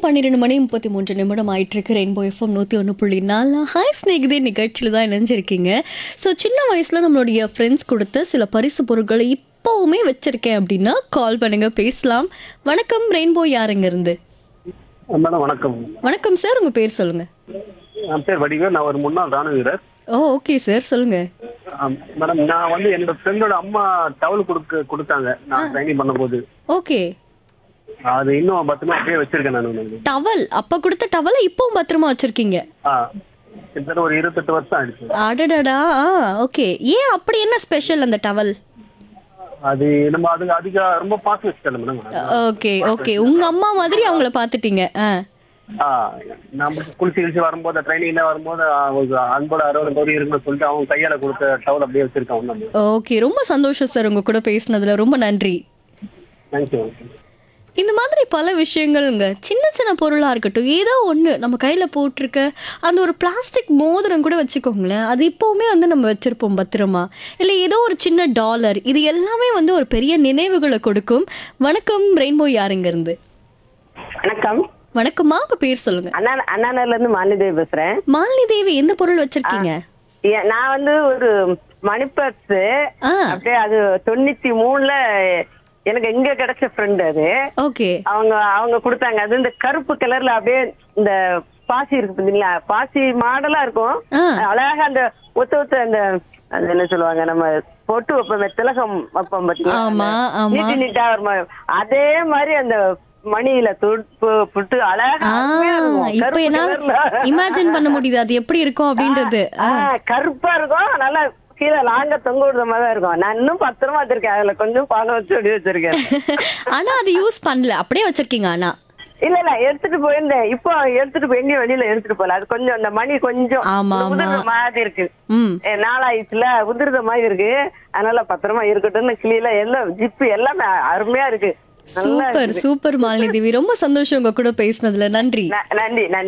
பன்னிரெண்டு மணி முப்பத்தி மூன்று நிமிடம் ஆயிட்டு இருக்கு ரெயின்போ எஃப்எம் நூற்றி ஒன்று புள்ளி நாலு ஹாய் ஸ்நேகிதே நிகழ்ச்சியில் தான் இணைஞ்சிருக்கீங்க ஸோ சின்ன வயசில் நம்மளுடைய ஃப்ரெண்ட்ஸ் கொடுத்த சில பரிசு பொருட்களை இப்போவுமே வச்சிருக்கேன் அப்படின்னா கால் பண்ணுங்க பேசலாம் வணக்கம் ரெயின்போ யாருங்க இருந்து மேடம் வணக்கம் வணக்கம் சார் உங்கள் பேர் சொல்லுங்க என் பேர் வடிவேல் நான் ஒரு முன்னாள் ராணுவ வீரர் ஓ ஓகே சார் சொல்லுங்க ஆம், மேடம் நான் வந்து என்னோட ஃப்ரெண்டோட அம்மா டவல் கொடுக்க கொடுத்தாங்க நான் ட்ரைனிங் பண்ணும்போது ஓகே அது இன்னும் பத்திரமா அப்படியே வச்சிருக்கேன் நான் வந்து. டவல் அப்போ கொடுத்த டவலை இப்போவும் பத்திரமா வச்சிருக்கீங்க ஆ கிட்டத்தட்ட ஒரு இருபத்தெட்டு வருஷம் ஆயிடுச்சு அடடடா ஆ ஓகே ஏன் அப்படி என்ன ஸ்பெஷல் அந்த டவல் அது நம்ம அதுக்கு அதிக ரொம்ப பாசம் வச்சுட்டேன் மேடம் ஓகே ஓகே உங்க அம்மா மாதிரி அவங்கள பார்த்துட்டீங்க ஆ ஆ நம்ம குளிச்சு கிழிச்சு வரும்போது ட்ரைனிங்ல வரும்போது ஆ, ஒரு அன்போட அறுபது கோடி இருக்குன்னு சொல்லிட்டு அவங்க கையால கொடுத்த டவல் அப்படியே வச்சிருக்கேன் ஒன்று ஓகே ரொம்ப சந்தோஷம் சார் உங்க கூட பேசினதுல ரொம்ப நன்றி தேங்க்யூ இந்த மாதிரி பல விஷயங்கள்ங்க சின்ன சின்ன பொருளாக இருக்கட்டும் ஏதோ ஒன்று நம்ம கையில் போட்டிருக்க அந்த ஒரு பிளாஸ்டிக் மோதிரம் கூட வச்சுக்கோங்களேன் அது இப்போவுமே வந்து நம்ம வச்சுருப்போம் பத்திரமா இல்லை ஏதோ ஒரு சின்ன டாலர் இது எல்லாமே வந்து ஒரு பெரிய நினைவுகளை கொடுக்கும் வணக்கம் ரெயின்போ யாருங்க இருந்து வணக்கம் வணக்கம்மா இப்போ பேர் சொல்லுங்க அண்ணா அண்ணாநகர்ல இருந்து மாலிதேவி பேசுறேன் மாலினி தேவி எந்த பொருள் வச்சிருக்கீங்க ஏ- நான் வந்து ஒரு மணி பர்ஸ் ஆ அப்படியே அது தொண்ணூத்தி மூணுல எனக்கு எங்க கிடைச்ச ஃப்ரெண்ட் அது ஓகே அவங்க அவங்க கொடுத்தாங்க அது இந்த கருப்பு கலர்ல அப்படியே இந்த பாசி இருக்கு பாத்தீங்களா பாசி மாடலா இருக்கும் ஆ. அழகா அந்த ஒத்த ஒத்த அந்த அது என்ன சொல்லுவாங்க நம்ம பொட்டு வைப்போம் திலகம் வைப்போம் பாத்தீங்களா ஆமா, ஆமா. நீட்டு நீட்டா ஒரு மாதிரி அதே மாதிரி அந்த மணியில தொட்டு புட்டு அழகா ஆ அருமையா இருக்கும். இப்போ கருப்பு என்னால கலர்ல. இமேஜின் பண்ண முடியுது அது எப்படி இருக்கும் அப்படின்றது ஆ, கருப்பா இருக்கும் நல்லா கீழே லாங்க தொங்க விடுற மாதிரி தான் இருக்கும் நான் இன்னும் பத்திரமா வச்சிருக்கேன் அதுல கொஞ்சம் பாகம் வச்சு அப்படி வச்சிருக்கேன் ஆனா அது யூஸ் பண்ணல அப்படியே வச்சிருக்கீங்க ஆனா இல்ல இல்ல எடுத்துட்டு போயிருந்தேன் இப்போ எடுத்துட்டு போய் எங்கேயும் வெளியில எடுத்துட்டு போல அது கொஞ்சம் அந்த மணி கொஞ்சம் ஆமா, ஆமா. உதிர்ற மாதிரி இருக்கு ம் ஏ, நாளாயிடுச்சுல உதிர்ற மாதிரி இருக்கு அதனால பத்திரமா இருக்கட்டும்னு கிளியில எல்லாம் ஜிப்பு எல்லாமே அருமையா இருக்கு நல்லா சூப்பர் இருக்குது. சூப்பர் மாலினி தேவி ரொம்ப சந்தோஷம் உங்க கூட பேசினதுல நன்றி ந- நன்றி நன்றி